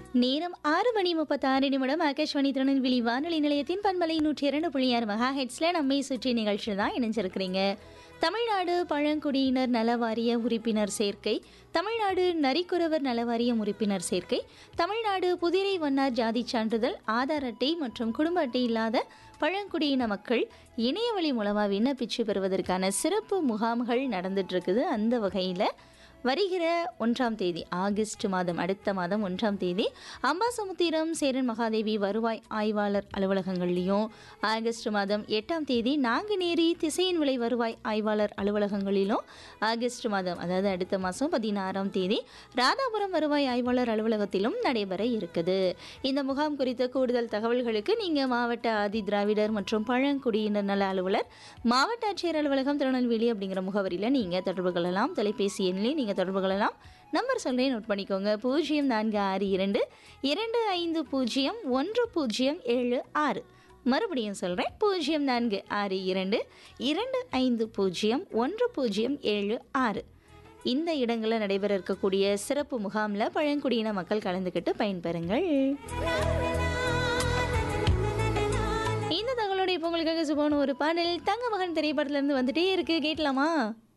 நேரம் ஆறு மணி முப்பத்தாறு நிமிடம் ஆகாஷ்வாணி திருநெல்வேலி வானொலி நிலையத்தின் பண்பலை நூற்றி இரண்டு புள்ளி ஆறு மெகா ஹெட்ஸில் நம்மை சுற்றி நிகழ்ச்சியில் தான் இணைஞ்சிருக்கிறீங்க தமிழ்நாடு பழங்குடியினர் நலவாரிய உறுப்பினர் சேர்க்கை தமிழ்நாடு நரிக்குறவர் நலவாரியம் உறுப்பினர் சேர்க்கை தமிழ்நாடு புதிரை வண்ணார் ஜாதி சான்றிதழ் ஆதார் அட்டை மற்றும் குடும்ப அட்டை இல்லாத பழங்குடியின மக்கள் இணையவழி மூலமாக விண்ணப்பிச்சு பெறுவதற்கான சிறப்பு முகாம்கள் நடந்துட்டு இருக்குது அந்த வகையில் வருகிற ஒன்றாம் தேதி ஆகஸ்ட் மாதம் அடுத்த மாதம் ஒன்றாம் தேதி அம்பாசமுத்திரம் சேரன் மகாதேவி வருவாய் ஆய்வாளர் அலுவலகங்கள்லையும் ஆகஸ்ட் மாதம் எட்டாம் தேதி நாங்குநேரி திசையின் விலை வருவாய் ஆய்வாளர் அலுவலகங்களிலும் ஆகஸ்ட் மாதம் அதாவது அடுத்த மாதம் பதினாறாம் தேதி ராதாபுரம் வருவாய் ஆய்வாளர் அலுவலகத்திலும் நடைபெற இருக்குது இந்த முகாம் குறித்த கூடுதல் தகவல்களுக்கு நீங்கள் மாவட்ட ஆதி திராவிடர் மற்றும் பழங்குடியினர் நல அலுவலர் மாவட்ட ஆட்சியர் அலுவலகம் திருநெல்வேலி அப்படிங்கிற முகவரியில் நீங்கள் தொடர்பு கொள்ளலாம் தொலைபேசி எண்ணிலே நீங்கள் தொடர்பு கொள்ளலாம் நம்பர் சொல்கிறேன் நோட் பண்ணிக்கோங்க பூஜ்ஜியம் நான்கு ஆறு இரண்டு இரண்டு ஐந்து பூஜ்ஜியம் ஒன்று பூஜ்ஜியம் ஏழு ஆறு மறுபடியும் சொல்கிறேன் பூஜ்ஜியம் நான்கு ஆறு இரண்டு இரண்டு ஐந்து பூஜ்ஜியம் ஒன்று பூஜ்ஜியம் ஏழு ஆறு இந்த இடங்களில் நடைபெற இருக்கக்கூடிய சிறப்பு முகாமில் பழங்குடியின மக்கள் கலந்துக்கிட்டு பயன்பெறுங்கள் இந்த தகவலோட இப்போ உங்களுக்காக சுபான ஒரு பாடல் தங்க மகன் திரைப்படத்துல இருந்து வந்துட்டே இருக்கு கேட்கலாமா